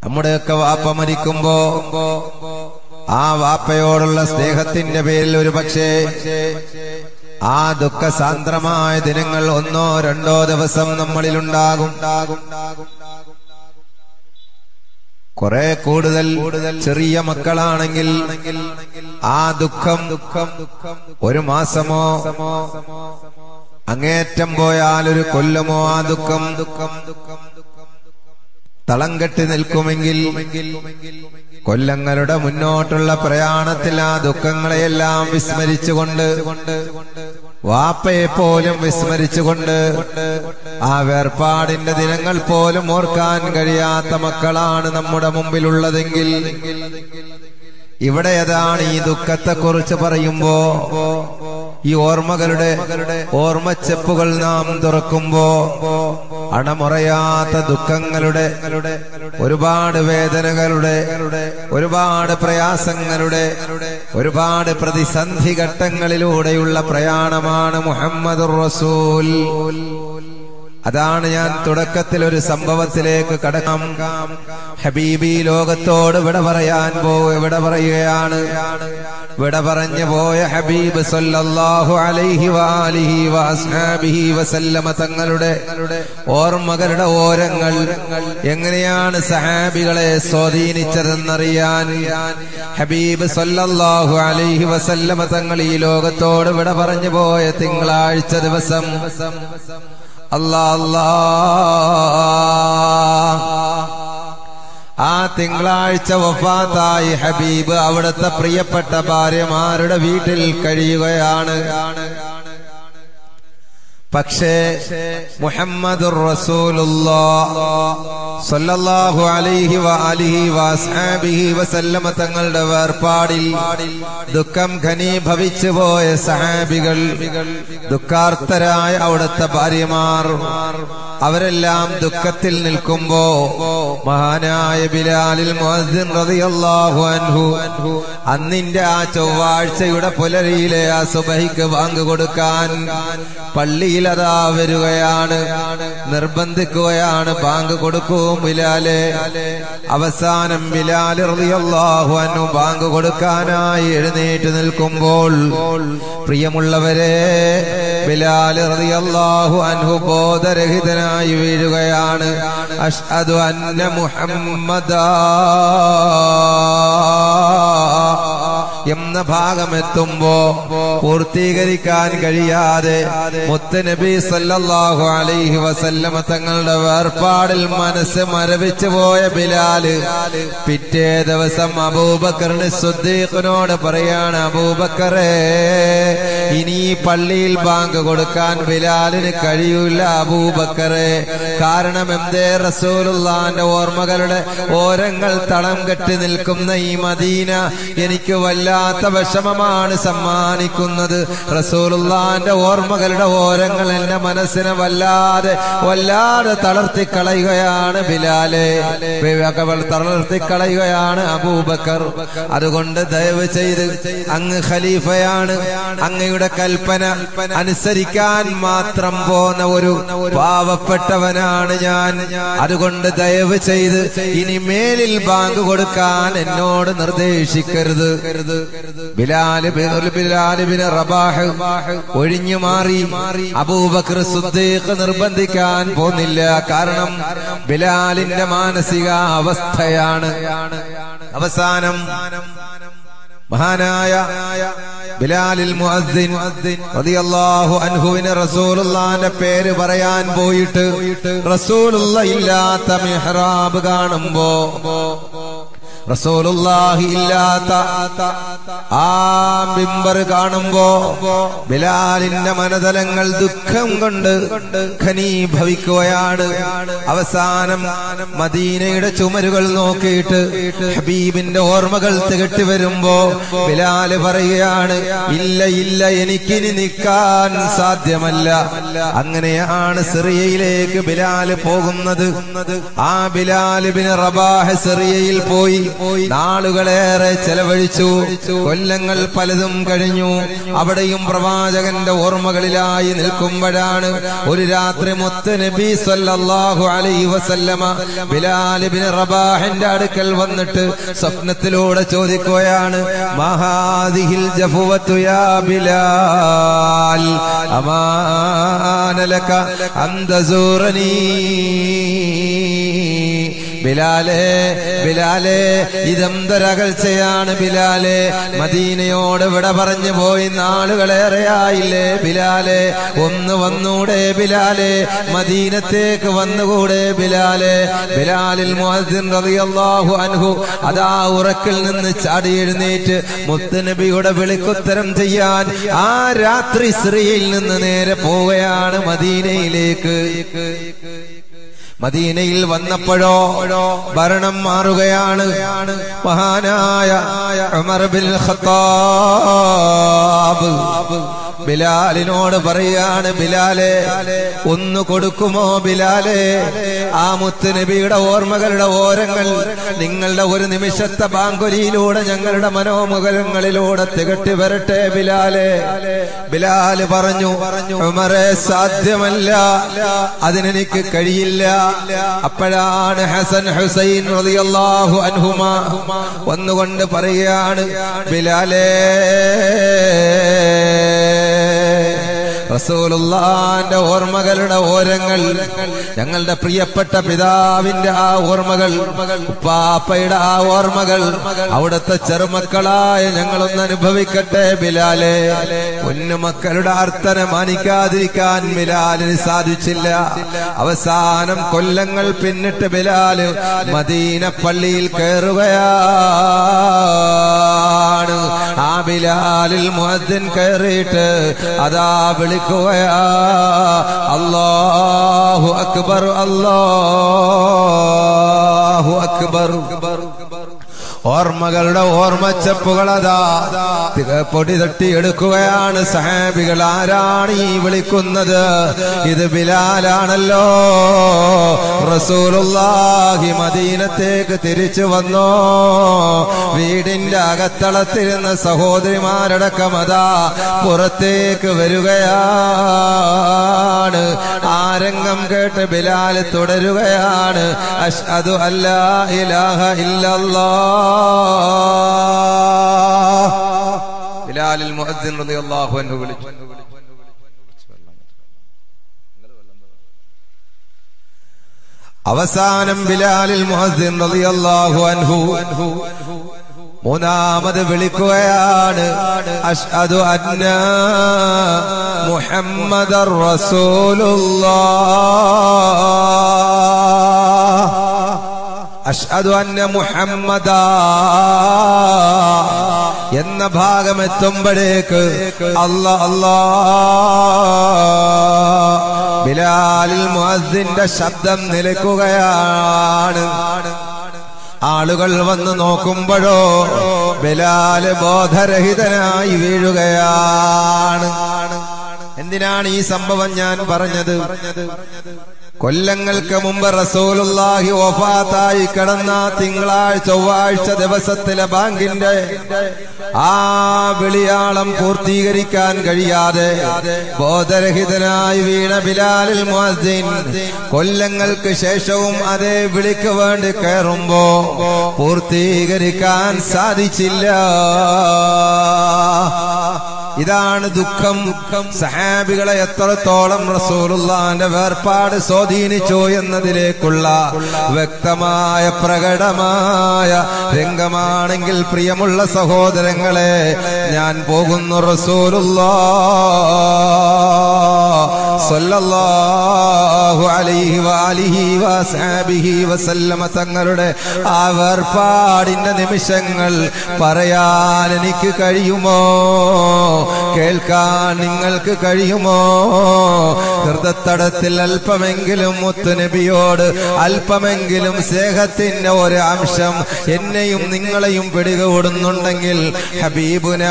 നമ്മുടെയൊക്കെ വാപ്പ മരിക്കുമ്പോ ആ വാപ്പയോടുള്ള സ്നേഹത്തിന്റെ പേരിൽ ഒരു പക്ഷേ ആ ദുഃഖസാന്ദ്രമായ ദിനങ്ങൾ ഒന്നോ രണ്ടോ ദിവസം നമ്മളിലുണ്ടാകും കുറെ കൂടുതൽ ചെറിയ മക്കളാണെങ്കിൽ ആ ദുഃഖം ദുഃഖം ഒരു മാസമോ അങ്ങേറ്റം പോയാൽ ഒരു കൊല്ലമോ ആ ദുഃഖം ദുഃഖം ദുഃഖം തളം കെട്ടി നിൽക്കുമെങ്കിൽ കൊല്ലങ്ങളുടെ മുന്നോട്ടുള്ള പ്രയാണത്തിൽ ആ ദുഃഖങ്ങളെയെല്ലാം വിസ്മരിച്ചുകൊണ്ട് വാപ്പയെ പോലും വിസ്മരിച്ചുകൊണ്ട് ആ വേർപാടിന്റെ ദിനങ്ങൾ പോലും ഓർക്കാൻ കഴിയാത്ത മക്കളാണ് നമ്മുടെ മുമ്പിലുള്ളതെങ്കിൽ ഇവിടെ അതാണ് ഈ ദുഃഖത്തെ കുറിച്ച് പറയുമ്പോ ഈ ഓർമ്മകളുടെ ഓർമ്മച്ചെപ്പുകൾ നാം തുറക്കുമ്പോ അണമുറയാത്ത ദുഃഖങ്ങളുടെ ഒരുപാട് വേദനകളുടെ ഒരുപാട് പ്രയാസങ്ങളുടെ ഒരുപാട് പ്രതിസന്ധി ഘട്ടങ്ങളിലൂടെയുള്ള പ്രയാണമാണ് മുഹമ്മദ് റസൂൽ അതാണ് ഞാൻ തുടക്കത്തിൽ ഒരു സംഭവത്തിലേക്ക് കടക്കാം ഹബീബി ലോകത്തോട് വിട പറയാൻ പോ വിട പറയുകയാണ് വിട പറഞ്ഞു പോയ ഹബീബ് സല്ലല്ലാഹു അലൈഹി വാലിഹി വഅസ്ഹാബിഹി വസല്ലമ തങ്ങളുടെ ഓർമ്മകളുടെ ഓരങ്ങൾ എങ്ങനെയാണ് സഹാബികളെ സ്വാധീനിച്ചതെന്നറിയാൻ ഹബീബ് സല്ലല്ലാഹു അലൈഹി വസല്ലമ തങ്ങൾ ഈ ലോകത്തോട് വിട പറഞ്ഞു പോയ തിങ്കളാഴ്ച ദിവസം അല്ലാ അല്ലാ ആ തിങ്കളാഴ്ച വഫാത്തായി ഹബീബ് അവിടുത്തെ പ്രിയപ്പെട്ട ഭാര്യമാരുടെ വീട്ടിൽ കഴിയുകയാണ് പക്ഷേ മുഹമ്മദുർ റസൂലുള്ളാഹു അലൈഹി വഅലിഹി വഅസ്ഹാബിഹി വസല്ലമ തങ്ങളുടെ വേർപാടിൽ ദുഃഖം ഘനീഭവിച്ചു പോയ സഹാബികൾ ദുഃഖാർത്തരായ അവിടുത്തെ ഭാര്യമാർ അവരെല്ലാം ദുഃഖത്തിൽ നിൽക്കുമ്പോ മഹാനായ ബിലാലിൽ മുഅദ്ദിൻ റളിയല്ലാഹു അൻഹു അന്നിന്റെ ആ ചൊവ്വാഴ്ചയുടെ പുലരിയിലെ ആ സുബഹിക്ക് ബാങ്ക് കൊടുക്കാൻ പള്ളിയിൽ അതാ വരികയാണ് നിർബന്ധിക്കുകയാണ് ബാങ്ക് കൊടുക്കും ബിലാലെ അവസാനം ബിലാൽ റളിയല്ലാഹു അൻഹു ബാങ്ക് കൊടുക്കാനായി എഴുന്നേറ്റ് നിൽക്കുമ്പോൾ പ്രിയമുള്ളവരെ ബിലാൽ റളിയല്ലാഹു അൻഹു ബോധരഹിതനായി വീഴുകയാണ് അഷ്ഹദു അന്ന മുഹമ്മദാ എന്ന ഭാഗം എത്തുമ്പോ പൂർത്തീകരിക്കാൻ കഴിയാതെ മുത്തനബി സല്ലല്ലാഹു അലൈഹി വസല്ലമ തങ്ങളുടെ വേർപാടിൽ മനസ്സ് മരവിച്ചു പോയ ബിലാല് പിറ്റേ ദിവസം അബൂബക്കറിന് സുദ്ദീഖിനോട് പറയാണ് അബൂബക്കറേ ഇനി ഈ പള്ളിയിൽ ബാങ്ക് കൊടുക്കാൻ ബിലാലിന് കഴിയൂല അബൂബക്കറെ കാരണം എന്തേ റസൂലുള്ളാന്റെ ഓർമ്മകളുടെ ഓരങ്ങൾ തളം കെട്ടി നിൽക്കുന്ന ഈ മദീന എനിക്ക് വല്ലാത്ത വിഷമമാണ് സമ്മാനിക്കുന്നത് റസൂലുള്ളാന്റെ ഓർമ്മകളുടെ ഓരങ്ങൾ എന്റെ മനസ്സിനെ വല്ലാതെ വല്ലാതെ തളർത്തി കളയുകയാണ് ബിലാലെ തളർത്തി കളയുകയാണ് അബൂബക്കർ അതുകൊണ്ട് ദയവ് ചെയ്ത് അങ്ങ് ഖലീഫയാണ് അങ്ങയുടെ കൽപ്പന അനുസരിക്കാൻ മാത്രം പോന്ന ഒരു പാവപ്പെട്ടവനാണ് ഞാൻ അതുകൊണ്ട് ദയവ് ചെയ്ത് ഇനി മേലിൽ ബാങ്ക് കൊടുക്കാൻ എന്നോട് നിർദ്ദേശിക്കരുത് ബിലാല് ബിലാലിബിന് റബാഹ് ഒഴിഞ്ഞു മാറി അബൂബക്കർ സുദ്ദീഖ് നിർബന്ധിക്കാൻ പോന്നില്ല കാരണം ബിലാലിന്റെ മാനസിക അവസ്ഥയാണ് അവസാനം മഹാനായ ബിലാലിൽ മുഅദ്ദിൻ റളിയല്ലാഹു അൻഹുവിന് റസൂലുള്ളാന്റെ പേര് പറയാൻ പോയിട്ട് റസൂലുള്ള ഇല്ലാത്ത മിഹ്റാബ് കാണുമ്പോ റസൂലുള്ളാഹി ഇല്ലാത്ത ആ ബിംബർ കാണുമ്പോ ബിലാലിന്റെ മനതലങ്ങൾ ദുഃഖം കൊണ്ട് ഖനീഭവിക്കുകയാണ് അവസാനം മദീനയുടെ ചുമരുകൾ നോക്കിയിട്ട് ഹബീബിന്റെ ഓർമ്മകൾ തികട്ടി വരുമ്പോ ബിലാല് പറയുകയാണ് ഇല്ല ഇല്ല എനിക്കിനി നിൽക്കാൻ സാധ്യമല്ല അങ്ങനെയാണ് സിറിയയിലേക്ക് ബിലാല് പോകുന്നത് ആ ബിലാലിബിന് റബാഹ് സിറിയയിൽ പോയി നാളുകളേറെ ചെലവഴിച്ചു കൊല്ലങ്ങൾ പലതും കഴിഞ്ഞു അവിടെയും പ്രവാചകന്റെ ഓർമ്മകളിലായി നിൽക്കുമ്പോഴാണ് ഒരു രാത്രി മുത്ത് നബി സല്ലല്ലാഹു അലൈഹി വസല്ലമ ബിലാൽ ഇബ്നു റബാഹിന്റെ അടുക്കൽ വന്നിട്ട് സ്വപ്നത്തിലൂടെ ചോദിക്കുകയാണ് മഹാദിഹിൽ ജഫുവത്തു യാ ബിലാൽ അമാനലക അന്തസൂറനീ ബിലാലെ ബിലാലെ ഇതെന്തൊരകൽച്ചയാണ് ബിലാലെ മദീനയോട് വിട പറഞ്ഞു പോയി നാളുകളേറെയായില്ലേ ബിലാലെ ഒന്ന് വന്നൂടെ ബിലാലെ മദീനത്തേക്ക് വന്നുകൂടെ ബിലാലെ ബിലാലിൽ മുഅദ്ദിൻ റളിയല്ലാഹു അൻഹു അതാ ഉറക്കിൽ നിന്ന് ചാടി എഴുന്നേറ്റ് മുത്തുനബിയുടെ വിളിക്കുത്തരം ചെയ്യാൻ ആ രാത്രി സ്ത്രീയിൽ നിന്ന് നേരെ പോവുകയാണ് മദീനയിലേക്ക് മദീനയിൽ വന്നപ്പോഴോ ഭരണം മാറുകയാണ് മഹാനായ ഉമർ ബിൻ ഖത്താബ് ബിലാലിനോട് പറയാണ് ബിലാലെ ഒന്ന് കൊടുക്കുമോ ബിലാലെ ആ മുത്ത് നബിയുടെ ഓർമ്മകളുടെ ഓരങ്ങൾ നിങ്ങളുടെ ഒരു നിമിഷത്തെ ബാങ്കുലിയിലൂടെ ഞങ്ങളുടെ മനോമുഖങ്ങളിലൂടെ തികട്ടി വരട്ടെ ബിലാലെ ബിലാല് പറഞ്ഞു ഉമറെ സാധ്യമല്ല അതിനെനിക്ക് കഴിയില്ല അപ്പോഴാണ് ഹസൻ ഹുസൈൻ റളിയല്ലാഹു അൻഹുമ വന്നുകൊണ്ട് പറയുകയാണ് ബിലാലേ റസൂലുള്ളാന്റെ ഓർമ്മകളുടെ ഓരങ്ങൾ ഞങ്ങളുടെ പ്രിയപ്പെട്ട പിതാവിന്റെ ആ ഓർമ്മകൾ പാപ്പയുടെ ആ ഓർമ്മകൾ അവിടുത്തെ ചെറുമക്കളായ ഞങ്ങളൊന്ന് അനുഭവിക്കട്ടെ ബിലാലെ പൊന്നുമക്കളുടെ അർത്ഥന മാനിക്കാതിരിക്കാൻ ബിലാലിന് സാധിച്ചില്ല അവസാനം കൊല്ലങ്ങൾ പിന്നിട്ട് ബിലാല് മദീന പള്ളിയിൽ കയറുകയാണ് ആ ബിലാലിൽ മുഅദ്ദിൻ കയറിയിട്ട് അതാ വിളിക്കുകയാ അല്ലാഹു അക്ബർ അല്ലാഹു അക്ബർ ഓർമ്മകളുടെ ഓർമ്മച്ചപ്പുകൾ അതാ പൊടി തട്ടിയെടുക്കുകയാണ് സഹാബികൾ ആരാണ് ഈ വിളിക്കുന്നത് ഇത് ബിലാലാണല്ലോ റസൂലുള്ളാഹി മദീനത്തേക്ക് തിരിച്ചു വന്നോ വീടിന്റെ അകത്തളത്തിരുന്ന സഹോദരിമാരടക്കം അതാ പുറത്തേക്ക് വരികയാണ് ആരംഗം കേട്ട് ബിലാൽ തുടരുകയാണ് അഷ്ഹദു അല്ലാ ഇലാഹ ഇല്ലല്ലാഹ് ബിലാലിൽ മുഅദ്ദിൻ റളിയല്ലാഹു അൻഹു വിളിച്ചു അവസാനം ബിലാലിൽ മുഅദ്ദിൻ റളിയല്ലാഹു അൻഹു മൂന്നാമത് വിളിക്കുകയാണ് അഷ്ഹദു അന്ന മുഹമ്മദർ റസൂലുള്ളാഹ് അഷ്ഹദു അന്ന മുഹമ്മദ എന്ന ഭാഗം എത്തുമ്പോഴേക്ക് അല്ല അല്ലാ ബിലാലിൽ മുഅദ്ദിന്റെ ശബ്ദം നിലക്കുകയാണ് ആളുകൾ വന്ന് നോക്കുമ്പോഴോ ബിലാല് ബോധരഹിതനായി വീഴുകയാണ് എന്തിനാണ് ഈ സംഭവം ഞാൻ പറഞ്ഞത് കൊല്ലങ്ങൾക്ക് മുമ്പ് റസൂലുള്ളാഹി വഫാത്തായി കിടന്ന തിങ്കളാഴ്ച ചൊവ്വാഴ്ച ദിവസത്തിലെ ബാങ്കിന്റെ ആ വിളിയാളം പൂർത്തീകരിക്കാൻ കഴിയാതെ ബോധരഹിതനായി വീണ ബിലാലിൽ മുഅദ്ദിൻ കൊല്ലങ്ങൾക്ക് ശേഷവും അതേ വിളിക്ക് വേണ്ടി കയറുമ്പോ പൂർത്തീകരിക്കാൻ സാധിച്ചില്ല ഇതാണ് ദുഃഖം സഹാബികളെ എത്രത്തോളം റസൂലുള്ളാന്റെ വേർപാട് സ്വാധീനിച്ചു എന്നതിലേക്കുള്ള വ്യക്തമായ പ്രകടമായ രംഗമാണെങ്കിൽ പ്രിയമുള്ള സഹോദരങ്ങളെ ഞാൻ പോകുന്നു റസൂലുള്ളാ സല്ലല്ലാഹു അലൈഹി വാലിഹി വസ്ഹാബിഹി വസല്ലമ തങ്ങളുടെ ആ വേർപാടിന്റെ നിമിഷങ്ങൾ പറയാൻ എനിക്ക് കഴിയുമോ കേൾക്കാൻ നിങ്ങൾക്ക് കഴിയുമോ ഹൃദത്തടത്തിൽ അല്പമെങ്കിലും മുത്തുനബിയോട് അല്പമെങ്കിലും സ്നേഹത്തിന്റെ ഒരു അംശം എന്നെയും നിങ്ങളെയും പിടികൂടുന്നുണ്ടെങ്കിൽ ഹബീബുന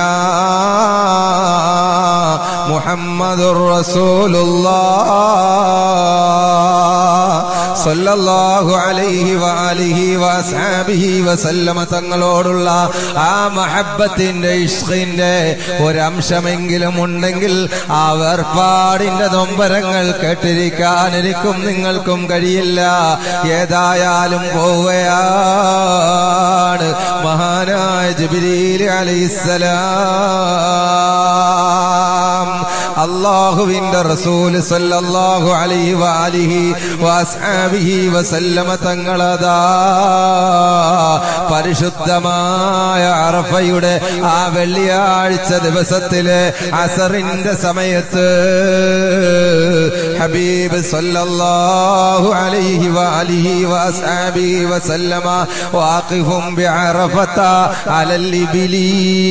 മുഹമ്മദുർ റസൂലുള്ളാ സല്ലല്ലാഹു അലൈഹി വഅലിഹി വഅസ്ഹാബിഹി വസല്ലമ തങ്ങളോടുള്ള ആ മഹബത്തിന്റെ ഇഷ്ഖിന്റെ ഒരംശമെങ്കിലും ഉണ്ടെങ്കിൽ ആ വേർപാടിന്റെ നൊമ്പരങ്ങൾ കേട്ടിരിക്കാൻ എനിക്കും നിങ്ങൾക്കും കഴിയില്ല ഏതായാലും പോവുകയാണ് മഹാനായ ജിബ്രീൽ അലൈഹിസ്സലാം അള്ളാഹുവിന്റെ റസൂൽ സല്ലല്ലാഹു അലൈഹി വഅലിഹി വഅസ്ഹാബിഹി വസല്ലമ തങ്ങളതാ പരിശുദ്ധമായ അറഫയുടെ ആ വെള്ളിയാഴ്ച ദിവസത്തിലെ അസറിന്റെ സമയത്ത് ഹബീബ് സല്ലല്ലാഹു അലൈഹി വഅലിഹി വഅസ്ഹാബിഹി വസല്ലമ വാഖിഫും ബിഅറഫത അലൽ ഇബിലി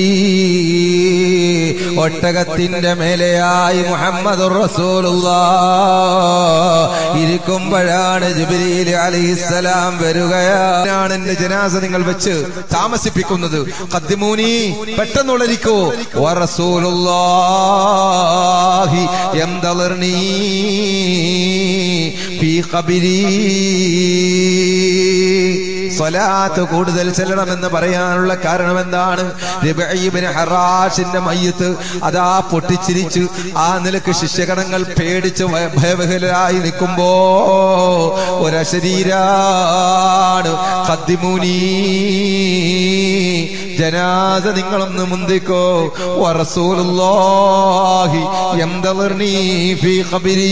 ഒട്ടകത്തിന്റെ മേലെയായി മുഹമ്മദ് ഇരിക്കുമ്പോഴാണ് ജിബിരിയിൽ അലിഹിസ്സലാം വരികയാണ് എന്റെ ജനാസ നിങ്ങൾ വെച്ച് താമസിപ്പിക്കുന്നത് കദ്ദിമൂനി പെട്ടെന്നുള്ളരിക്കോ വറസൂലുള്ളാഹി യംതളിർനീ ഫീ ഖബരി സ്വലാത്ത് കൂടുതൽ ചെല്ലണമെന്ന് പറയാനുള്ള കാരണം എന്താണ് രബീബിന് ഹറാഷിന്റെ മയ്യത്ത് അതാ പൊട്ടിച്ചിരിച്ച് ആ നിലക്ക് ശിഷ്യഗണങ്ങൾ പേടിച്ച് ഭയ- ഭയബഹലരായി നിൽക്കുമ്പോ ഒരശരീരാണ് കദ്ദിമുനി ജനാസ നിങ്ങളൊന്ന് മുന്തിക്കോ വറസൂലുള്ളാഹി യംതളിർനീ ഫീ ഖബരി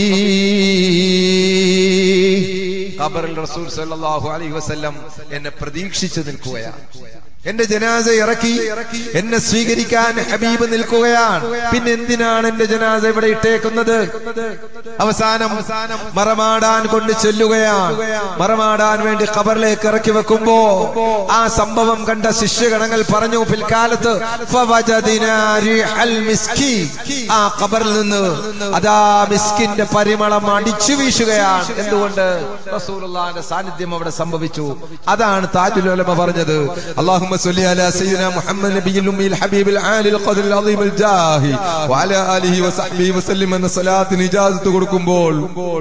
ഖബറിൽ റസൂൽ സല്ലല്ലാഹു അലൈഹി വസല്ലം എന്നെ പ്രതീക്ഷിച്ചു നിൽക്കുകയാണ് എന്റെ ജനാസ ഇറക്കി എന്നെ സ്വീകരിക്കാൻ ഹബീബ് നിൽക്കുകയാണ് പിന്നെ എന്തിനാണ് എന്റെ ജനാസ ഇവിടെ ഇട്ടേക്കുന്നത് അവസാനം മറമാടാൻ കൊണ്ട് ചെല്ലുകയാണ് മറമാടാൻ വേണ്ടി ഖബറിലേക്ക് ഇറക്കി വെക്കുമ്പോ ആ സംഭവം കണ്ട ശിഷ്യഗണങ്ങൾ പറഞ്ഞു പിൽക്കാലത്ത് ഫവജദിനാ റിഹൽ മിസ്കി. ആ ഖബറിൽ നിന്ന് അതാ മിസ്കിന്റെ പരിമളം അടിച്ചു വീശുകയാണ് എന്തുകൊണ്ട് റസൂലുള്ളാഹിന്റെ സാന്നിധ്യം അവിടെ സംഭവിച്ചു അതാണ് താജുൽ ഉലമ പറഞ്ഞത് അല്ലാഹുമ്മ സ്വല്ലി അലാ സയ്യിദിനാ മുഹമ്മദ് നബിയിൽ ഉമ്മിൽ ഹബീബിൽ ആലിൽ ഖദ്റിൽ അളീമിൽ ജാഹി വഅലാ ആലിഹി വസഹ്ബിഹി വസല്ലം എന്ന സ്വലാത്തിന് ഇജാസത്ത് കൊടുക്കുമ്പോൾ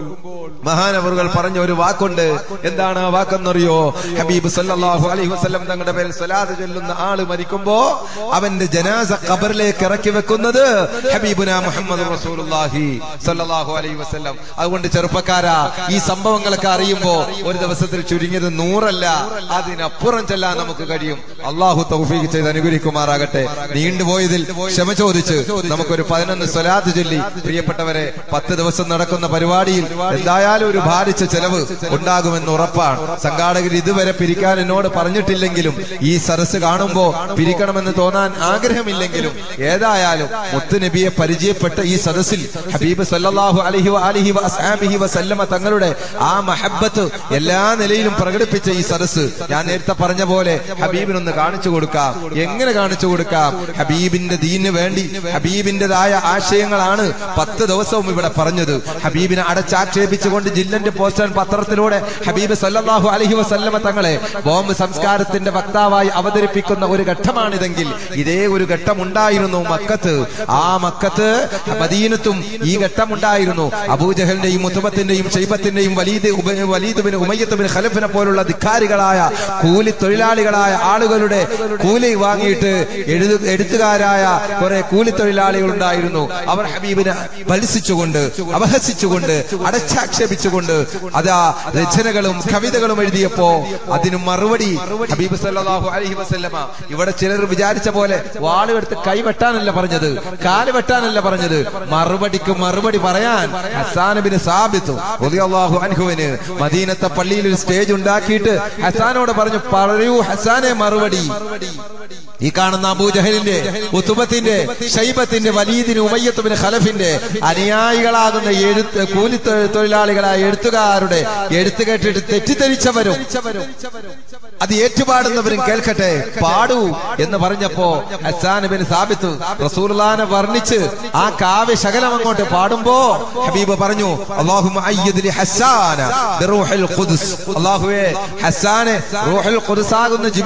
മഹാനവറുകൾ പറഞ്ഞ ഒരു വാക്കുണ്ട് എന്താണ് ആ വാക്കെന്നറിയോ ഹബീബ് സല്ലല്ലാഹു അലൈഹി വസല്ലം തങ്ങളുടെ പേരിൽ സ്വലാത്ത് ചൊല്ലുന്ന ആള് മരിക്കുമ്പോ അവന്റെ ജനാസ ഖബറിലേക്ക് ഇറക്കി വെക്കുന്നത് ഹബീബുന മുഹമ്മദ് റസൂലുള്ളാഹി സല്ലല്ലാഹു അലൈഹി വസല്ലം അതുകൊണ്ട് ചെറുപ്പക്കാരാ ഈ സംഭവങ്ങളൊക്കെ അറിയുമ്പോ ഒരു ദിവസത്തിൽ ചുരുങ്ങിയത് നൂറല്ല അതിനപ്പുറം ചെല്ലാൻ നമുക്ക് കഴിയും അള്ളാഹു തൗഫീഖ് ചെയ്ത് അനുഗ്രഹിക്കുമാറാകട്ടെ നീണ്ടുപോയതിൽ ക്ഷമ ചോദിച്ച് നമുക്കൊരു പതിനൊന്ന് സ്വലാത്ത് ചൊല്ലി പ്രിയപ്പെട്ടവരെ പത്ത് ദിവസം നടക്കുന്ന പരിപാടിയിൽ എന്തായാലും ഒരു ഭാരിച്ച ചെലവ് ഉണ്ടാകുമെന്ന് ഉറപ്പാണ് സംഘാടകർ ഇതുവരെ പിരിക്കാൻ എന്നോട് പറഞ്ഞിട്ടില്ലെങ്കിലും ഈ സരസ് കാണുമ്പോ പിരിക്കണമെന്ന് തോന്നാൻ ആഗ്രഹമില്ലെങ്കിലും ഏതായാലും മുത്തുനബിയെ പരിചയപ്പെട്ട ഈ സദസ്സിൽ ഹബീബ് സല്ലല്ലാഹു അലൈഹി അലിഹി വഅസ്ഹാബിഹി വസല്ലമ തങ്ങളുടെ ആ മഹബ്ബത്ത് എല്ലാ നിലയിലും പ്രകടിപ്പിച്ച ഈ സദസ്സ് ഞാൻ നേരത്തെ പറഞ്ഞ പോലെ ഹബീബിനൊന്ന് കാണിച്ചു കൊടുക്കാം എങ്ങനെ കാണിച്ചു കൊടുക്കാം ഹബീബിന്റെ ദീനിന് വേണ്ടി ഹബീബിന്റേതായ ആശയങ്ങളാണ് പത്ത് ദിവസവും ഇവിടെ പറഞ്ഞത് ഹബീബിനെ അടച്ചാക്ഷേപിച്ചുകൊണ്ട് ജില്ലന്റെ പോസ്റ്റർ പത്രത്തിലൂടെ ഹബീബ് സല്ലല്ലാഹു അലൈഹി വസല്ലമ തങ്ങളെ ബോംബ് സംസ്കാരത്തിന്റെ വക്താവായി അവതരിപ്പിക്കുന്ന ഒരു ഘട്ടമാണിതെങ്കിൽ ഇതേ ഒരു ഘട്ടമുണ്ടായിരുന്നു മക്കത്ത് ആ മക്കത്ത് മദീനത്തും ഈ ഘട്ടമുണ്ടായിരുന്നു അബൂജഹലിന്റെയും മുത്തുബത്തിന്റെയും ഷെയ്ബത്തിന്റെയും വലീദ് ഉപ- വലീദുബിന് ഉമയ്യത്തുബിന് ഖലഫിനെ പോലുള്ള ധിക്കാരികളായ കൂലി തൊഴിലാളികളായ ആളുകളുടെ കൂലി വാങ്ങിയിട്ട് എഴുതു എഴുത്തുകാരായ കുറെ കൂലി തൊഴിലാളികൾ ഉണ്ടായിരുന്നു അവർ ഹബീബിനെ പലിസിച്ചുകൊണ്ട് അപഹസിച്ചുകൊണ്ട് അടച്ചാക്ഷേപിച്ചുകൊണ്ട് അതാ രചനകളും കവിതകളും എഴുതിയപ്പോ അതിന് മറുപടി ഹബീബ് സല്ലല്ലാഹു അലൈഹി വസല്ലമ ഇവിടെ ചിലർ വിചാരിച്ച പോലെ വാളുമെടുത്ത് കൈ വെട്ടാനല്ല പറഞ്ഞത് കാല് വെട്ടാനല്ല പറഞ്ഞത് മറുപടിക്ക് മറുപടി പറയാൻ ഹസാനബിന് സാബിത്തു റളിയല്ലാഹു അൻഹുവിന് മദീനത്തെ പള്ളിയിൽ ഒരു സ്റ്റേജ് ഉണ്ടാക്കിയിട്ട് ഹസാനോട് പറഞ്ഞു പറയൂ ഹസാനെ മറുപടി ഈ കാണുന്ന അബൂജഹലിന്റെ ഉത്തുബത്തിന്റെ ഷൈബത്തിന്റെ വലീദിന് ഉമയ്യത്തുബിന് ഖലഫിന്റെ അനുയായികളാകുന്ന എഴുത്ത് കൂലി തൊ- തൊഴിലാളികളായ എഴുത്തുകാരുടെ എഴുത്ത് കേട്ടിട്ട് തെറ്റിദ്ധരിച്ചവരും അത് ഏറ്റുപാടുന്നവരും കേൾക്കട്ടെ പാടൂ എന്ന് പറഞ്ഞപ്പോ ഹസാൻ ബിൻ സാബിത്ത് റസൂലുള്ളാനെ വർണ്ണിച്ച് ആ കാവ്യ ശകലം അങ്ങോട്ട് പാടുമ്പോ ഹബീബ് പറഞ്ഞു അല്ലാഹുമ്മ അയ്യിദ് ലി ഹസ്സാന ബിറൂഹിൽ ഖുദ്സ് അല്ലാഹുവേ ഹസ്സാനെ റൂഹുൽ ഖുദ്സ് ആകുന്ന ജിബ്രീലിനെ കൊണ്ട്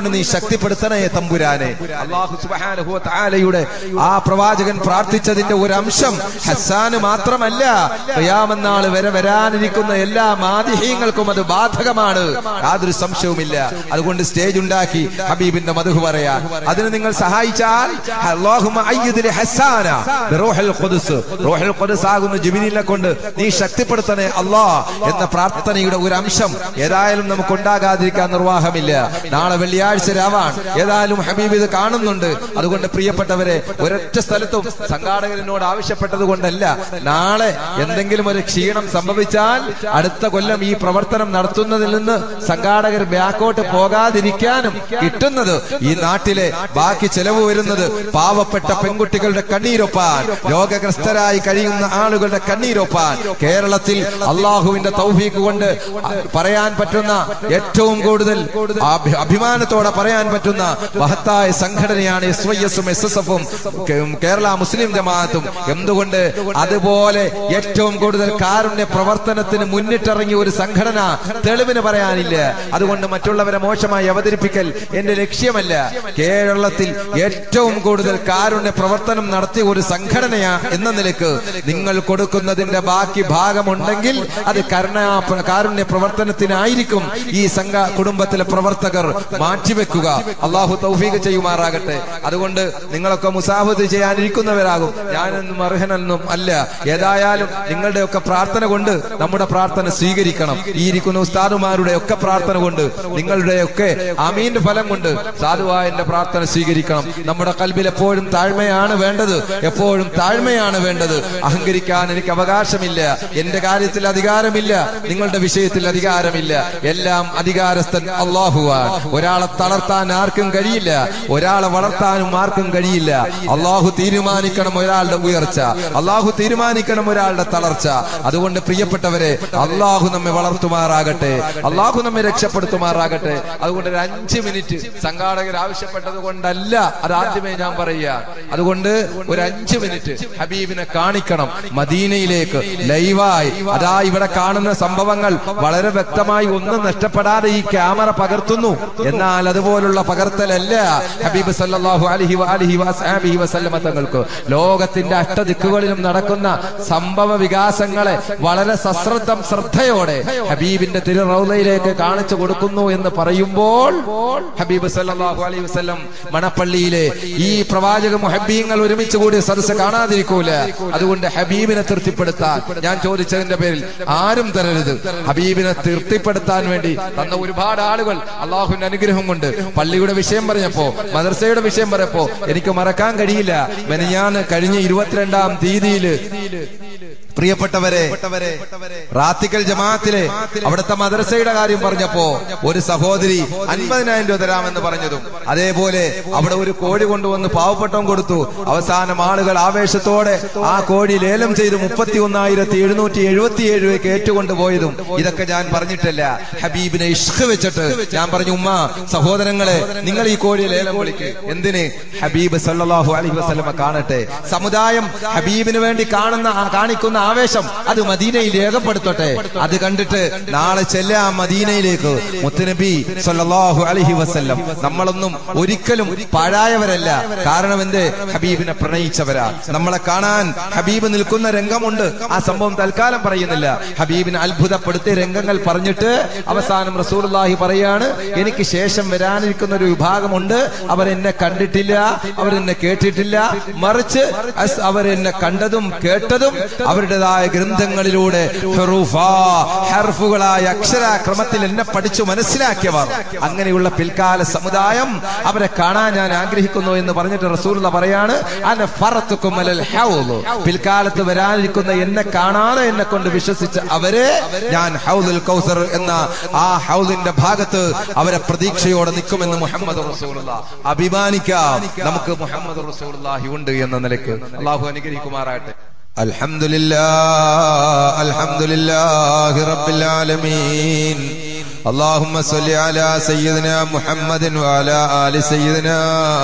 കൊണ്ട് നീ ശക്തിപ്പെടുത്തണേ തമ്പുരാനെ അള്ളാഹു സുബ്ഹാനഹു വ തആലയുടെ ആ പ്രവാചകൻ പ്രാർത്ഥിച്ചതിന്റെ ഒരു അംശം ഹസ്സാന് മാത്രമല്ല ഖിയാമന്നാൾ വരെ വരാനിരിക്കുന്ന എല്ലാ മാതിഹീങ്ങൾക്കും അത് ബാധകമാണ് യാതൊരു സംശയവുമില്ല അതുകൊണ്ട് സ്റ്റേജ് ഉണ്ടാക്കി ഹബീബിന്റെ മധു പറയാൻ അതിന് നിങ്ങൾ സഹായിച്ചാൽ അല്ലാഹുമ്മ അയ്യിദ് ലി ഹസ്സാന ബിറൂഹിൽ ഖുദ്സ് റൂഹുൽ ഖുദ്സ് ആകുന്ന ജിബ്രീലിനെ കൊണ്ട് നീ ശക്തിപ്പെടുത്തണേ അല്ലാ എന്ന പ്രാർത്ഥനയുടെ ഒരു അംശം ഏതായാലും നമുക്ക് ഉണ്ടാകാതിരിക്കാൻ നിർവാഹമില്ല നാളെ വെള്ളിയാഴ്ച രാവാൻ ഏതായാലും ഹബീബ് ഇത് കാണുന്നുണ്ട് അതുകൊണ്ട് പ്രിയപ്പെട്ടവരെ ഒരൊറ്റ സ്ഥലത്തും സംഘാടകരനോട് ആവശ്യപ്പെട്ടത് കൊണ്ടല്ല നാളെ എന്തെങ്കിലും ഒരു ക്ഷീണം സംഭവിച്ചാൽ അടുത്ത കൊല്ലം ഈ പ്രവർത്തനം നടത്തുന്നതിൽ നിന്ന് സംഘാടകർ ബാക്കോട്ട് പോകാതിരിക്കാനും കിട്ടുന്നത് ഈ നാട്ടിലെ ബാക്കി ചെലവ് വരുന്നത് പാവപ്പെട്ട പെൺകുട്ടികളുടെ കണ്ണീരൊപ്പാൻ രോഗഗ്രസ്തരായി കഴിയുന്ന ആളുകളുടെ കണ്ണീരൊപ്പാൻ കേരളത്തിൽ അള്ളാഹുവിന്റെ തൗഫീക്ക് കൊണ്ട് പറയാൻ പറ്റുന്ന ഏറ്റവും കൂടുതൽ അഭി- അഭിമാനത്തോടെ പറയാൻ പറ്റുന്ന മഹത്തായ സംഘടനയാണ് എസ് വൈ എസും എസ് എസ് എഫും കേരള മുസ്ലിം ജമാഅത്തും എന്തുകൊണ്ട് അതുപോലെ ഏറ്റവും കൂടുതൽ കാരുണ്യ പ്രവർത്തനത്തിന് മുന്നിട്ടിറങ്ങിയ ഒരു സംഘടന തെളിവിന് പറയാനില്ല അതുകൊണ്ട് മറ്റുള്ളവരെ മോശമായി അവതരിപ്പിക്കൽ എന്റെ ലക്ഷ്യമല്ല കേരളത്തിൽ ഏറ്റവും കൂടുതൽ കാരുണ്യ പ്രവർത്തനം നടത്തിയ ഒരു സംഘടനയാ എന്ന നിലക്ക് നിങ്ങൾ കൊടുക്കുന്നതിന്റെ ബാക്കി ഭാഗമുണ്ടെങ്കിൽ അത് കരുണ കാരുണ്യ പ്രവർത്തനത്തിനായിരിക്കും ഈ സംഘ കുടുംബത്തിലെ പ്രവർത്തകർ മാറ്റിവെക്കുക അള്ളാഹു തൗഫീഖ് ചെയ്യുമാറാകട്ടെ അതുകൊണ്ട് നിങ്ങളൊക്കെ മുസാഫത്ത് ചെയ്യാനിരിക്കുന്നവരാകും ഞാനൊന്നും അർഹനൊന്നും അല്ല ഏതായാലും നിങ്ങളുടെയൊക്കെ പ്രാർത്ഥന കൊണ്ട് നമ്മുടെ പ്രാർത്ഥന സ്വീകരിക്കണം ഈ ഇരിക്കുന്ന ഉസ്താദുമാരുടെ ഒക്കെ പ്രാർത്ഥന കൊണ്ട് നിങ്ങളുടെയൊക്കെ അമീന്റെ ഫലം കൊണ്ട് സാധുവായ എന്റെ പ്രാർത്ഥന സ്വീകരിക്കണം നമ്മുടെ കൽബിൽ എപ്പോഴും താഴ്മയാണ് വേണ്ടത് എപ്പോഴും താഴ്മയാണ് വേണ്ടത് അഹങ്കരിക്കാൻ എനിക്ക് അവകാശമില്ല എന്റെ കാര്യത്തിൽ അധികാരമില്ല നിങ്ങളുടെ വിഷയത്തിൽ അധികാരമില്ല എല്ലാം അധികാരസ്ഥൻ അള്ളാഹുവാൻ ഒരാളെ തളർത്താൻ ആർക്കും കഴിയില്ല ഒരാളെ വളർത്താനും ആർക്കും കഴിയില്ല അള്ളാഹു തീരുമാനിക്കണം ഒരാളുടെ ഉയർച്ച അള്ളാഹു തീരുമാനിക്കണം ഒരാളുടെ തളർച്ച അതുകൊണ്ട് പ്രിയപ്പെട്ടവരെ അള്ളാഹു നമ്മെ വളർത്തുമാറാകട്ടെ അള്ളാഹു നമ്മെ രക്ഷപ്പെടുത്തുമാറാകട്ടെ അതുകൊണ്ട് ഒരു അഞ്ച് മിനിറ്റ് സംഘാടകർ ആവശ്യപ്പെട്ടത് കൊണ്ടല്ല അത് ആദ്യമേ ഞാൻ പറയുക അതുകൊണ്ട് ഒരു അഞ്ച് മിനിറ്റ് ഹബീബിനെ കാണിക്കണം മദീനയിലേക്ക് ലൈവായി അതാ ഇവിടെ കാണുന്ന സംഭവങ്ങൾ വളരെ വ്യക്തമായി ഒന്നും നഷ്ടപ്പെടാതെ ഈ ക്യാമറ പകർത്തുന്നു എന്നാൽ അതുപോലുള്ള പകർത്തലല്ല ഹബീബ് സല്ലല്ലാഹു അലൈഹി വഅലിഹി വസഹബിഹി വസല്ലമ തങ്ങൾക്ക് ലോകത്തിന്റെ അഷ്ടദിക്കുകളിലും നടക്കുന്ന സംഭവ വികാസങ്ങളെ വളരെ സശ്രദ്ധം ശ്രദ്ധയോടെ ഹബീബിന്റെ തിരു റൗലയിലേക്ക് കാണിച്ചു കൊടുക്കുന്നു എന്ന് പറയുമ്പോൾ ഹബീബ് സല്ലല്ലാഹു അലൈഹി വസല്ലം മണപ്പള്ളിയിലെ ഈ പ്രവാചക മുഹബീങ്ങൾ ഒരുമിച്ച് കൂടി സദസ്സ് കാണാതിരിക്കൂല അതുകൊണ്ട് ഹബീബിനെ തൃപ്തിപ്പെടുത്താൻ ഞാൻ ചോദിച്ചതിന്റെ പേരിൽ ആരും തരരുത് ഹബീബിനെ തൃപ്തിപ്പെടുത്താൻ വേണ്ടി തന്ന ഒരുപാട് ആളുകൾ അള്ളാഹുവിന്റെ അനുഗ്രഹം കൊണ്ട് പള്ളിയുടെ വിഷയം പറഞ്ഞപ്പോ മദർസയുടെ വിഷയം പറഞ്ഞപ്പോ എനിക്ക് മറക്കാൻ കഴിയില്ല മെനഞ്ഞാന്ന് കഴിഞ്ഞ ഇരുപത്തിരണ്ടാം തീയതിയില് പ്രിയപ്പെട്ടവരെ റാത്തിക്കൽ ജമാഅത്തിലെ അവിടുത്തെ മദ്രസയുടെ കാര്യം പറഞ്ഞപ്പോ ഒരു സഹോദരി അൻപതിനായിരം രൂപ തരാമെന്ന് പറഞ്ഞതും അതേപോലെ അവിടെ ഒരു കോഴി കൊണ്ടുവന്ന് പാവപ്പെട്ടവൻ കൊടുത്തു അവസാനം ആളുകൾ ആവേശത്തോടെ ആ കോഴി ലേലം ചെയ്ത് മുപ്പത്തി ഒന്നായിരത്തി എഴുന്നൂറ്റി എഴുപത്തിയേഴ് രൂപയ്ക്ക് ഏറ്റുകൊണ്ടുപോയതും ഇതൊക്കെ ഞാൻ പറഞ്ഞിട്ടില്ല ഹബീബിനെ ഇഷ്ക് വെച്ചിട്ട് ഞാൻ പറഞ്ഞു ഉമ്മ സഹോദരങ്ങളെ നിങ്ങൾ ഈ കോഴി ലേലം വിളിക്ക് എന്തിന് ഹബീബ് സല്ലല്ലാഹു അലൈഹി വസല്ലമ കാണട്ടെ സമുദായം ഹബീബിന് വേണ്ടി കാണുന്ന ആ കാണിക്കുന്ന ആവേശം അത് മദീനയിൽ രേഖപ്പെടുത്തട്ടെ അത് കണ്ടിട്ട് നാളെ ചെല്ലാം മദീനയിലേക്ക് മുത്തുനബി സല്ലല്ലാഹു അലൈഹി വസല്ലം നമ്മളൊന്നും ഒരിക്കലും പാഴായവരല്ല കാരണം എന്ത് ഹബീബിനെ പ്രണയിച്ചവരാ നമ്മളെ കാണാൻ ഹബീബ് നിൽക്കുന്ന രംഗമുണ്ട് ആ സംഭവം തൽക്കാലം പറയുന്നില്ല ഹബീബിനെ അത്ഭുതപ്പെടുത്തിയ രംഗങ്ങൾ പറഞ്ഞിട്ട് അവസാനം റസൂലുള്ളാഹി പറയാണ് എനിക്ക് ശേഷം വരാനിരിക്കുന്ന ഒരു വിഭാഗമുണ്ട് അവർ എന്നെ കണ്ടിട്ടില്ല അവർ എന്നെ കേട്ടിട്ടില്ല മറിച്ച് അസ് അവർ എന്നെ കണ്ടതും കേട്ടതും അവരുടേതായ ഗ്രന്ഥങ്ങളിലൂടെ ഹുറൂഫാ, ഹർഫുകളായ അക്ഷരാക്രമത്തിൽ എന്നെ പഠിച്ചു മനസ്സിലാക്കിയവർ അങ്ങനെയുള്ള പിൽക്കാല സമുദായം അവരെ കാണാൻ ഞാൻ ആഗ്രഹിക്കുന്നു എന്ന് പറഞ്ഞിട്ട് റസൂലുള്ള പറയാണ് അന ഫറത്തുക്കും അലൽ ഹൗദ്. പിൽക്കാലത്ത് വരാനിരിക്കുന്ന എന്നെ കാണാതെ എന്നെ കൊണ്ട് വിശ്വസിച്ച അവരെ ഞാൻ ഹൗദുൽ കൗസർ എന്ന ആ ഹൗദിന്റെ ഭാഗത്ത് അവരെ പ്രതീക്ഷയോടെ നിൽക്കുമെന്ന് മുഹമ്മദ് റസൂലുള്ള അഭിമാനിക്കാം നമുക്ക് മുഹമ്മദ് റസൂലുള്ളാഹി ഉണ്ട് എന്ന നിലയ്ക്ക് അള്ളാഹു അനുഗ്രഹിക്കുമാറാകട്ടെ الحمد لله الحمد لله رب العالمين اللهم صل على سيدنا محمد وعلى آل سيدنا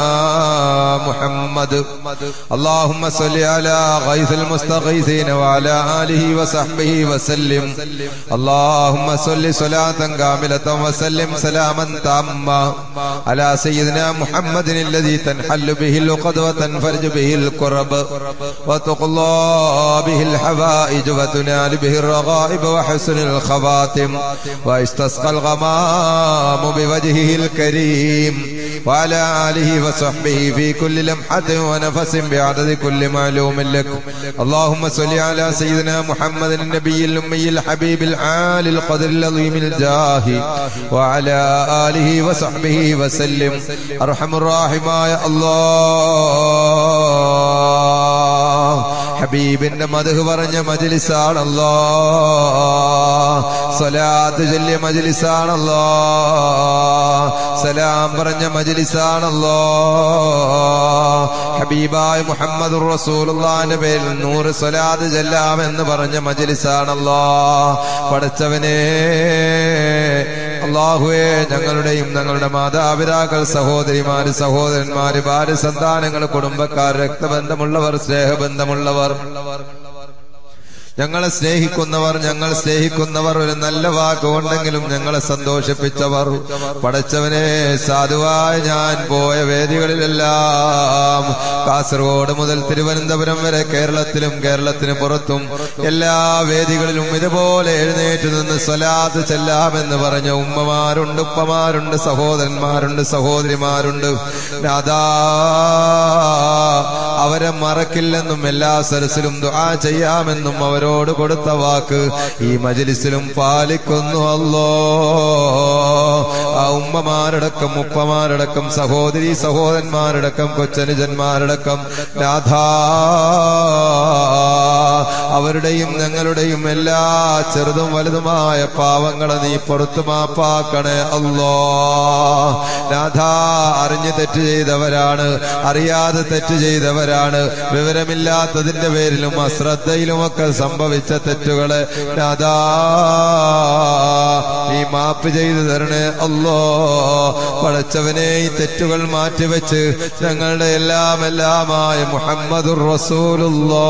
محمد اللهم صل على غيث المستغيثين وعلى آله وصحبه وسلم اللهم صل صلاة كاملة وسلم سلاما تاما على سيدنا محمد الذي تنحل به العقد وتنفرج به الكرب وتقضى به الحوائج وتنال به الرغائب وحسن الخواتم واستسقى الغمام بوجهه الكريم وعلى آله وصحبه في كل لمحة ونفس بعدد كل معلوم لك اللهم صل على سيدنا محمد النبي الأمي الحبيب العالي القدر العظيم الجاه وعلى آله وصحبه وسلم أرحم الراحماء الله ഹബീബിന്റെ മധു പറഞ്ഞ മജലിസാണല്ലോ സ്വലാത്ത് ചൊല്ലിയ മജലിസാണല്ലോ സലാം പറഞ്ഞ മജലിസാണല്ലോ ഹബീബായ മുഹമ്മദ് റസൂലുള്ളാന്റെ പേരിൽ നൂറ് സ്വലാത്ത് ചെല്ലാം എന്ന് പറഞ്ഞ മജലിസാണല്ലോ പഠിച്ചവനെ അള്ളാഹുവേ ഞങ്ങളുടെയും ഞങ്ങളുടെ മാതാപിതാക്കൾ സഹോദരിമാര് സഹോദരന്മാര് ഭാര്യ സന്താനങ്ങൾ കുടുംബക്കാർ രക്തബന്ധമുള്ളവർ സ്നേഹബന്ധമുള്ളവർ ഞങ്ങളെ സ്നേഹിക്കുന്നവർ ഞങ്ങൾ സ്നേഹിക്കുന്നവർ ഒരു നല്ല വാക്കുകൊണ്ടെങ്കിലും ഞങ്ങളെ സന്തോഷിപ്പിച്ചവർ പടച്ചവനെ സാധുവായ ഞാൻ പോയ വേദികളിലെല്ലാം കാസർഗോഡ് മുതൽ തിരുവനന്തപുരം വരെ കേരളത്തിലും കേരളത്തിന് പുറത്തും എല്ലാ വേദികളിലും ഇതുപോലെ എഴുന്നേറ്റ് നിന്ന് സ്വലാത്ത് ചെല്ലാമെന്ന് പറഞ്ഞ ഉമ്മമാരുണ്ട് ഉപ്പമാരുണ്ട് സഹോദരന്മാരുണ്ട് സഹോദരിമാരുണ്ട് രാധാ അവരെ മറക്കില്ലെന്നും എല്ലാ സരസിലും ദുആ ചെയ്യാമെന്നും അവരോട് കൊടുത്ത വാക്ക് ഈ മജിലിസിലും പാലിക്കുന്നു അല്ലോ ആ ഉമ്മമാരടക്കം ഉപ്പമാരടക്കം സഹോദരി സഹോദരന്മാരടക്കം കൊച്ചനുജന്മാരടക്കം രാധാ അവരുടെയും ഞങ്ങളുടെയും എല്ലാ ചെറുതും വലുതുമായ പാവങ്ങളെ നീ പുറത്തു മാപ്പാക്കണേ അല്ലോ രാധാ അറിഞ്ഞ് തെറ്റ് ചെയ്തവരാണ് അറിയാതെ തെറ്റ് ചെയ്തവരാണ് വിവരമില്ലാത്തതിന്റെ പേരിലും അശ്രദ്ധയിലുമൊക്കെ സംഭവിച്ച തെറ്റുകളെ രാധാ നീ മാപ്പ് ചെയ്തു തരണേ അല്ലോ പടച്ചവനെ ഈ തെറ്റുകൾ മാറ്റിവെച്ച് ഞങ്ങളുടെ എല്ലാം എല്ലാമായ മുഹമ്മദുർ റസൂലുള്ളാ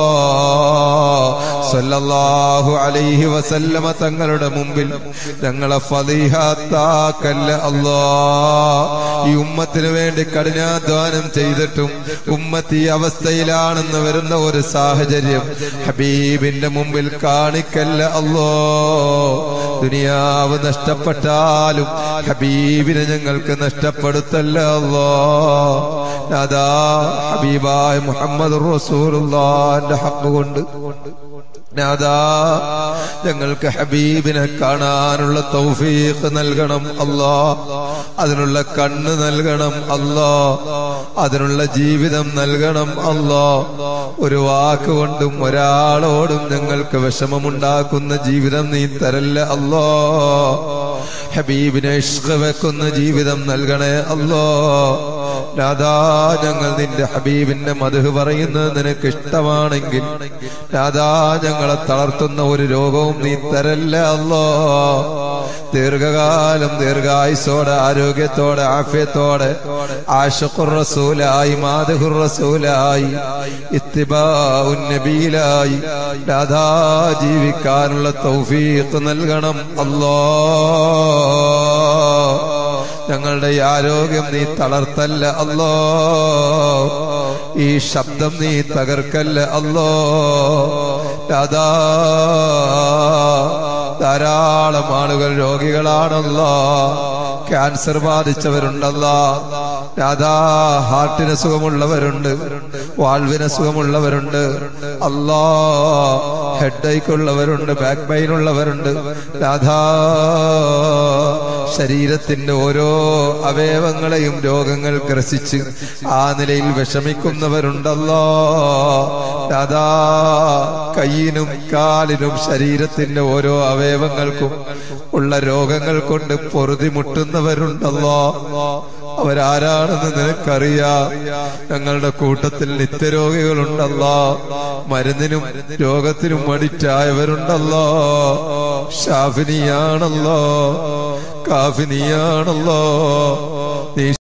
സല്ലല്ലാഹു അലൈഹി വസല്ലമ തങ്ങളുടെ മുമ്പിൽ ഞങ്ങളെ ഫതീഹത്താക്കല്ല അല്ലാ ഈ ഉമ്മത്തിന് വേണ്ടി കഠിനാധ്വാനം ചെയ്തിട്ടും ഉമ്മത്ത് ഈ അവസ്ഥയിലാണെന്ന് വരുന്ന ഒരു സാഹചര്യം ഹബീബിന്റെ മുമ്പിൽ കാണിക്കല്ല അല്ലോ ദുനിയാവ് നഷ്ടപ്പെട്ടാലും ഹബീബിനെ ഞങ്ങൾക്ക് നഷ്ടപ്പെടുത്തല്ല അല്ലോ അതാ ഹബീബായ മുഹമ്മദ് റസൂലുള്ളാന്റെ ഹക്ക് കൊണ്ട് നാദാ ഞങ്ങൾക്ക് ഹബീബിനെ കാണാനുള്ള തൗഫീഖ് നൽകണം അല്ലാ അതിനുള്ള കണ്ണ് നൽകണം അല്ലാ അതിനുള്ള ജീവിതം നൽകണം അല്ലാ ഒരു വാക്ക് കൊണ്ടും ഒരാളോടും ഞങ്ങൾക്ക് വിഷമമുണ്ടാക്കുന്ന ജീവിതം നീ തരല്ല അല്ലോ ഹബീബിനെ ഇഷ്ക വെക്കുന്ന ജീവിതം നൽകണേ അല്ലോ രാധാ ഞങ്ങൾ നിന്റെ ഹബീബിന്റെ മധു പറയുന്നത് നിനക്ക് ഇഷ്ടമാണെങ്കിൽ രാധാ ഞങ്ങളെ തളർത്തുന്ന ഒരു രോഗവും നീ തരല്ല അല്ലോ ദീർഘകാലം ദീർഘായുസോടെ ആരോഗ്യത്തോടെ ആഫ്യത്തോടെ ആഷഖുർ റസൂലായി മാധുർ റസൂലായി ഇത്തിബാഉൻ നബീലായി രാധാ ജീവിക്കാനുള്ള തൗഫീഖ് നൽകണം അല്ലോ ഞങ്ങളുടെ ഈ ആരോഗ്യം നീ തളർത്തല്ല അല്ലോ ഈ ശബ്ദം നീ തകർക്കല്ല അല്ലോ രാധാ ധാരാളം ആളുകൾ രോഗികളാണല്ലോ ക്യാൻസർ ബാധിച്ചവരുണ്ടല്ലോ രാധാ ഹാർട്ടിന് സുഖമുള്ളവരുണ്ട് വാൾവിന് സുഖമുള്ളവരുണ്ട് അല്ലാ ഹെഡ് ഉള്ളവരുണ്ട് ബാക്ക് പെയിൻ ഉള്ളവരുണ്ട് രാധാ ശരീരത്തിന്റെ ഓരോ അവയവങ്ങളെയും രോഗങ്ങൾ ഗ്രസിച്ച് ആ നിലയിൽ വിഷമിക്കുന്നവരുണ്ടല്ലോ രാധാ കയ്യിനും കാലിനും ശരീരത്തിന്റെ ഓരോ അവയവങ്ങൾക്കും ഉള്ള രോഗങ്ങൾ കൊണ്ട് പൊറുതിമുട്ടുന്നവരുണ്ടല്ലോ അവരാരാണെന്ന് നിനക്കറിയാം ഞങ്ങളുടെ കൂട്ടത്തിൽ നിത്യരോഗികളുണ്ടല്ലോ മരുന്നിനും രോഗത്തിനും അടിറ്റായവരുണ്ടല്ലോ ഷാഫിനിയാണല്ലോ കാഫിനിയാണല്ലോ നീ